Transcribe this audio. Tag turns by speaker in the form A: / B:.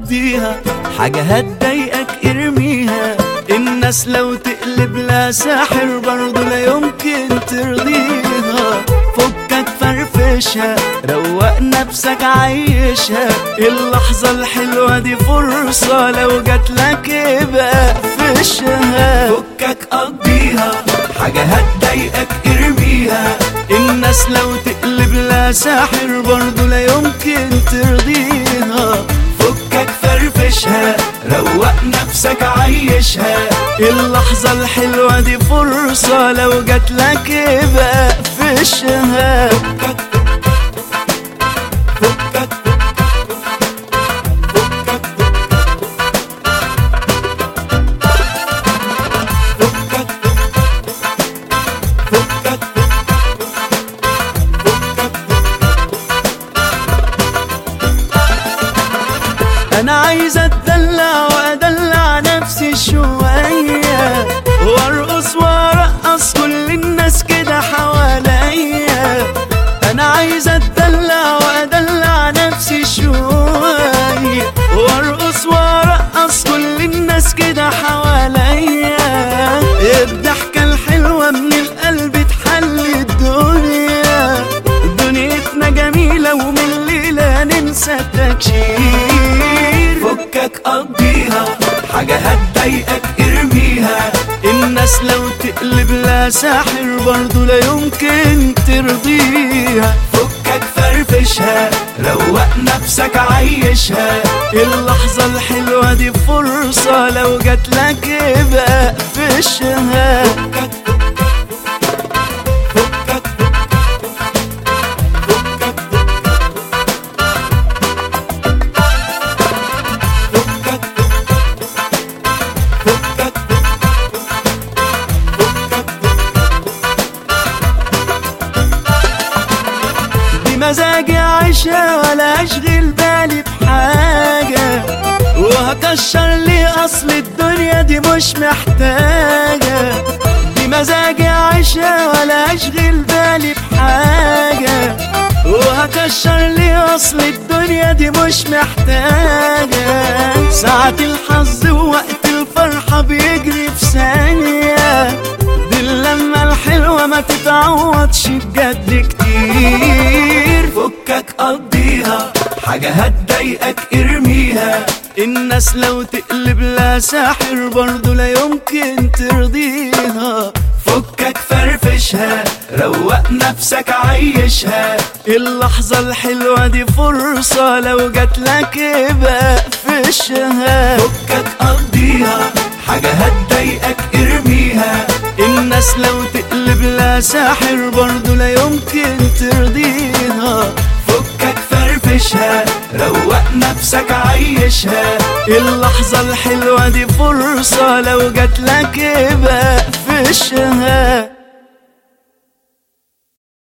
A: قضيها حاجة هتضايقك ارميها الناس لو تقلب لا ساحر برضه لا يمكن ترضيها فكك فرفشها روق نفسك عيشها اللحظة الحلوة دي فرصة لو جاتلك ابقى فشها فكك قضيها حاجة هتضايقك ارميها الناس لو تقلب لا ساحر برضه لا يمكن ترضيها فكك فرفشها روق نفسك عيشها اللحظة الحلوة دي فرصة لو جاتلك ابقى فشها فكك فكك فكك فكك انا عايز اتدلع وادلع نفسي شوية وارقص وارقص كل الناس كده حواليا انا عايز اتدلع وادلع نفسي شوية وارقص وارقص كل الناس كده حواليا الضحكة الحلوة من القلب تحل الدنيا دنيتنا جميلة ومن الليلة ننسى التكشير فكك قضيها حاجة هتضايقك ارميها الناس لو تقلب لا ساحر برضه لا يمكن ترضيها فكك فرفشها روق نفسك عيشها اللحظة الحلوة دي فرصة لو جاتلك ابقى فشها فكك فكك فكك فكك فكك بمزاجي عايشة ولا أشغل بالي بحاجة وهكشر لي أصل الدنيا دي مش محتاجة بمزاجي عايشة ولا أشغل بالي بحاجة وهكشر لي أصل الدنيا دي مش محتاجة ساعة الحظ ووقت الفرحة بيجري في ثانية دي اللمة الحلوة ما تتعوضش بجد كتير فكك قضيها حاجة هتضايقك ارميها الناس لو تقلب لا ساحر برضه لا يمكن ترضيها فكك فرفشها روق نفسك عيشها اللحظة الحلوة دي فرصة لو جاتلك ابقى فشها فكك قضيها حاجة هتضايقك ارميها الناس لو تقلب لا ساحر برضه لا يمكن ترضيها فكك فرفشها روق نفسك عيشها اللحظة الحلوة دي فرصة لو جاتلك ابقى فشها